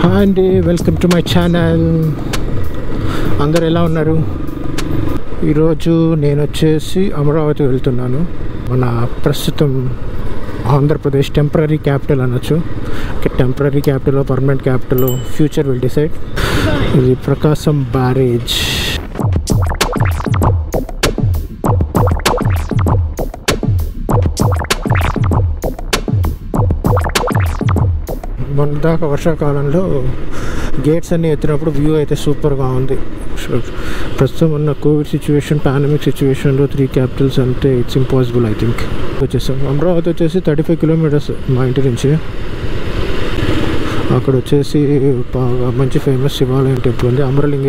hi అండి welcome to my channel అందరు ఎలా ఉన్నారు ఈరోజు నేను వచ్చేసి అమరావతి వెళ్తున్నాను మన ప్రస్తుతం ఆంధ్రప్రదేశ్ టెంపరీ క్యాపిటల్ అనొచ్చు temporary capital permanent capital future will decide ఇది ప్రకాశం బ్యారేజ్ మొన్న దాకా వర్షాకాలంలో గేట్స్ అన్నీ ఎత్తినప్పుడు వ్యూ అయితే సూపర్గా ఉంది సో ప్రస్తుతం ఉన్న కోవిడ్ సిచ్యువేషన్ పాండమిక్ సిచ్యువేషన్లో త్రీ క్యాపిటల్స్ అంటే ఇట్స్ ఇంపాసిబుల్ ఐ థింక్ వచ్చేసాం అమరావతి వచ్చేసి థర్టీ ఫైవ్ కిలోమీటర్స్ మా ఇంటి నుంచి అక్కడ వచ్చేసి బాగా మంచి ఫేమస్ శివాలయం టెంపుల్ ఉంది అమరలింగ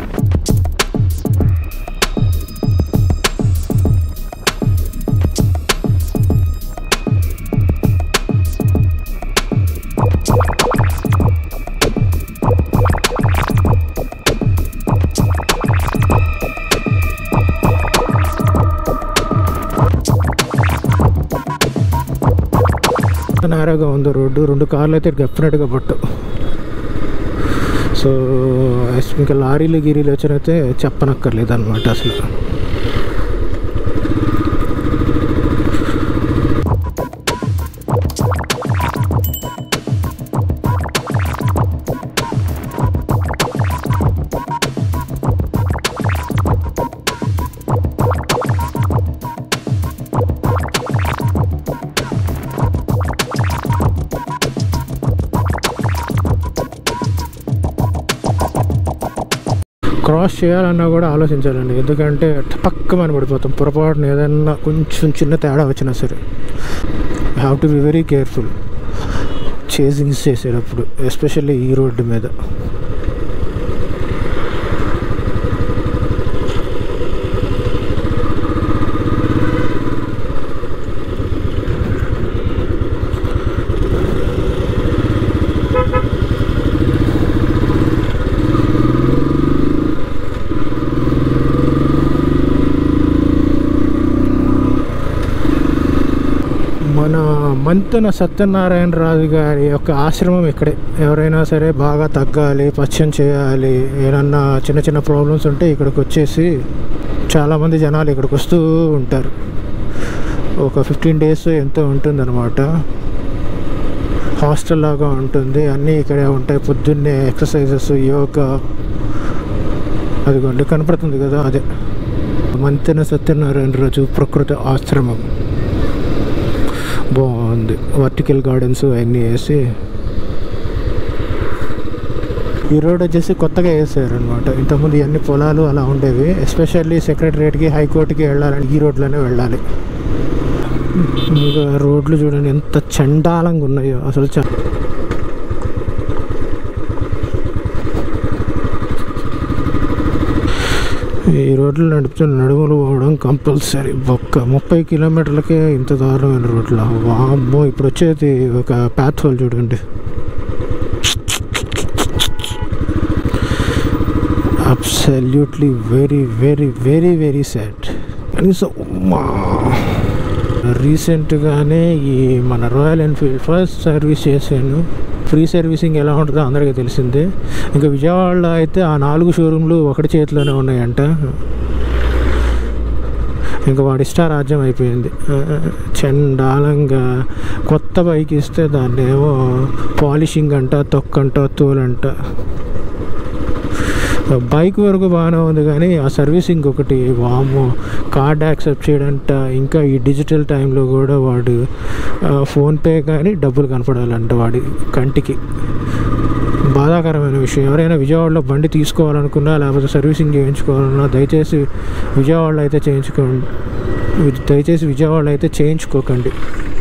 నేరగా ఉంది రోడ్డు రెండు కార్లు అయితే డెఫినెట్గా పట్టు సో ఇంకా లారీలు గిరీలు వచ్చినైతే చెప్పనక్కర్లేదు అనమాట అసలు క్రాస్ చేయాలన్నా కూడా ఆలోచించాలండి ఎందుకంటే పక్కమని పడిపోతాం పొరపాటున ఏదన్నా కొంచెం చిన్న తేడా వచ్చినా సరే have to be very careful chasings చేసేటప్పుడు ఎస్పెషల్లీ ఈ రోడ్డు మీద మన మంతెన సత్యనారాయణ రాజు గారి యొక్క ఆశ్రమం ఇక్కడే ఎవరైనా సరే బాగా తగ్గాలి పచ్చం చేయాలి ఏమన్నా చిన్న చిన్న ప్రాబ్లమ్స్ ఉంటే ఇక్కడికి వచ్చేసి చాలామంది జనాలు ఇక్కడికి వస్తూ ఉంటారు ఒక ఫిఫ్టీన్ డేస్ ఎంతో ఉంటుందన్నమాట హాస్టల్ లాగా ఉంటుంది అన్నీ ఇక్కడే ఉంటాయి పొద్దున్నే ఎక్సర్సైజెస్ యోగా అదిగోండి కనపడుతుంది కదా అదే మంతెన సత్యనారాయణ రాజు ప్రకృతి ఆశ్రమం బాగుంది వర్టికల్ గార్డెన్స్ అవన్నీ వేసి ఈ రోడ్ వచ్చేసి కొత్తగా వేసారు అనమాట ఇంతకుముందు ఇవన్నీ పొలాలు అలా ఉండేవి ఎస్పెషల్లీ సెక్రటరియట్కి హైకోర్టుకి వెళ్ళాలని ఈ రోడ్లోనే వెళ్ళాలి ఇంకా రోడ్లు చూడండి ఎంత చండాలంగా ఉన్నాయో అసలు చ ఈ రోడ్లు నడుపుతున్న నడుములు పోవడం కంపల్సరీ ఒక్క ముప్పై కిలోమీటర్లకే ఇంత దారుణమైన రోడ్లు వామ్మో ఇప్పుడు వచ్చేది ఒక ప్యాత్ హోల్ చూడండి absolutely very very very very sad కనీసం మా రీసెంట్గానే ఈ మన రాయల్ ఎన్ఫీల్డ్ ఫస్ట్ సర్వీస్ చేశాను ఫ్రీ సర్వీసింగ్ ఎలా ఉంటుందో అందరికీ తెలిసిందే ఇంకా విజయవాడలో అయితే ఆ నాలుగు షోరూమ్లు ఒకటి చేతిలోనే ఉన్నాయంట ఇంకా వాడి ఇష్టారాజ్యం అయిపోయింది చండాలంగా కొత్త బైక్ ఇస్తే దాన్ని ఏమో పాలిషింగ్ అంట తొక్కంట తోలంట బైక్ వరకు బాగానే ఉంది కానీ ఆ సర్వీసింగ్ ఒకటి వాము కార్డ్ యాక్సెప్ట్ చేయడంట ఇంకా ఈ డిజిటల్ టైంలో కూడా వాడు ఫోన్పే కానీ డబ్బులు కనపడాలంట వాడి కంటికి బాధాకరమైన విషయం ఎవరైనా విజయవాడలో బండి తీసుకోవాలనుకున్నా లేకపోతే సర్వీసింగ్ చేయించుకోవాలన్నా దయచేసి విజయవాడలో అయితే చేయించుకోండి దయచేసి విజయవాడలో అయితే చేయించుకోకండి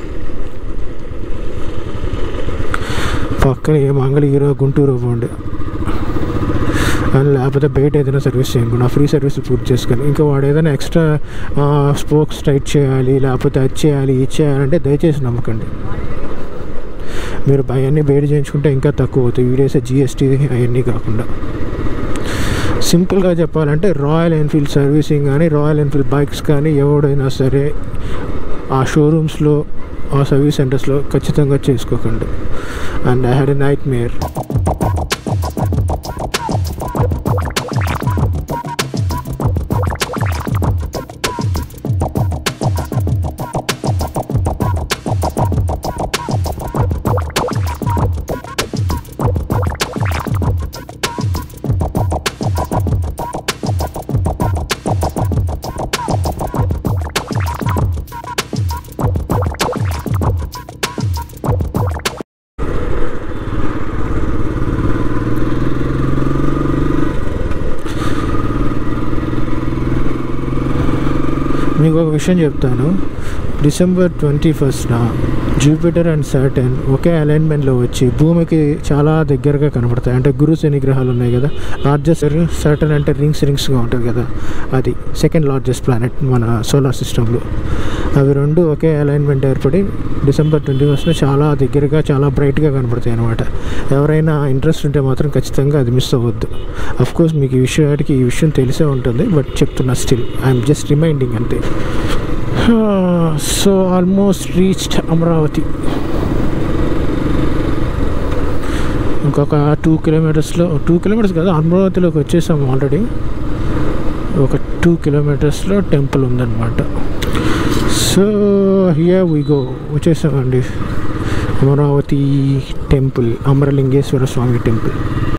పక్కన ఏ మంగళగిరో గుంటూరు పోండి అని లేకపోతే బయట ఏదైనా సర్వీస్ చేయకుండా ఫ్రీ సర్వీస్ పూర్తి చేసుకొని ఇంకా వాడు ఏదైనా ఎక్స్ట్రా స్పోక్స్ టైట్ చేయాలి లేకపోతే అది చేయాలి ఇది చేయాలంటే దయచేసి నమ్మకండి మీరు అవన్నీ బయట చేయించుకుంటే ఇంకా తక్కువ అవుతాయి వీడియోసే జిఎస్టీ అవన్నీ కాకుండా సింపుల్గా చెప్పాలంటే రాయల్ ఎన్ఫీల్డ్ సర్వీసింగ్ కానీ రాయల్ ఎన్ఫీల్డ్ బైక్స్ కానీ ఎవడైనా సరే ఆ షోరూమ్స్లో ఆ సర్వీస్ సెంటర్స్లో ఖచ్చితంగా చేసుకోకండి and I had a nightmare మీకు ఒక విషయం చెప్తాను డిసెంబర్ ట్వంటీ ఫస్ట్న జూపిటర్ అండ్ సాటర్న్ ఒకే అలైన్మెంట్లో వచ్చి భూమికి చాలా దగ్గరగా కనపడతాయి అంటే గురు శని గ్రహాలు ఉన్నాయి కదా లార్జెస్ట్ సాటర్న్ అంటే రింగ్స్ రింగ్స్గా ఉంటుంది కదా అది సెకండ్ లార్జెస్ట్ ప్లానెట్ మన సోలార్ సిస్టంలో అవి రెండు ఒకే అలైన్మెంట్ ఏర్పడి డిసెంబర్ ట్వంటీ ఫస్ట్న చాలా దగ్గరగా చాలా బ్రైట్గా కనపడతాయి అనమాట ఎవరైనా ఇంట్రెస్ట్ ఉంటే మాత్రం ఖచ్చితంగా అది మిస్ అవ్వద్దు అఫ్ కోర్స్ మీకు ఈ విషయానికి ఈ విషయం తెలిసే ఉంటుంది బట్ చెప్తున్నా స్టిల్ ఐఎమ్ జస్ట్ రిమైండింగ్ అంతే సో ఆల్మోస్ట్ రీచ్డ్ అమరావతి ఇంకొక టూ కిలోమీటర్స్లో టూ కిలోమీటర్స్ కదా అమరావతిలోకి వచ్చేసాము ఆల్రెడీ ఒక టూ కిలోమీటర్స్లో టెంపుల్ ఉందన్నమాట సో హియర్ వి గో వచ్చేసామండి Amaravati temple Amaralingeswara Swamy temple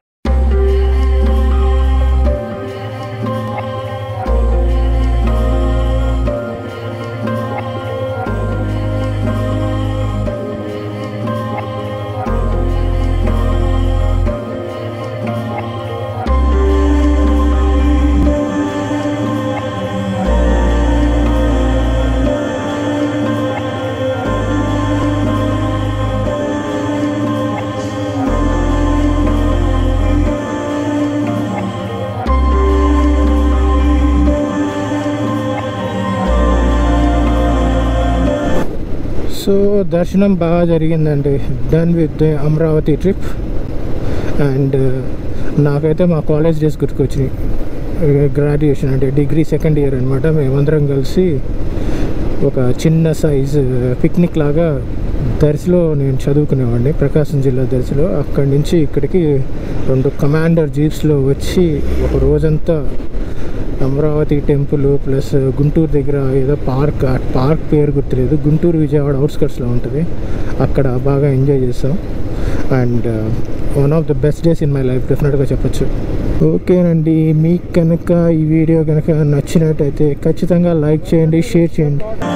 so దర్శనం బాగా జరిగిందండి done with Amaravati trip and నాకైతే మా కాలేజ్ డేస్ గుర్తుకొచ్చినాయి గ్రాడ్యుయేషన్ అంటే డిగ్రీ సెకండ్ ఇయర్ అనమాట మేమందరం కలిసి ఒక చిన్న సైజ్ పిక్నిక్ లాగా దర్శిలో నేను చదువుకునేవాడిని ప్రకాశం జిల్లా దర్శిలో అక్కడి నుంచి ఇక్కడికి రెండు కమాండర్ జీప్స్లో వచ్చి ఒక రోజంతా అమరావతి టెంపుల్ ప్లస్ గుంటూరు దగ్గర ఏదో పార్క్ ఆ పార్క్ పేరు గుర్తులేదు గుంటూరు విజయవాడ అవుట్స్కట్స్లో ఉంటుంది అక్కడ బాగా ఎంజాయ్ చేసాం and one of the best days in my life డెఫినెట్గా చెప్పొచ్చు ఓకేనండి మీకు కనుక ఈ వీడియో కనుక నచ్చినట్టయితే ఖచ్చితంగా లైక్ చేయండి షేర్ చేయండి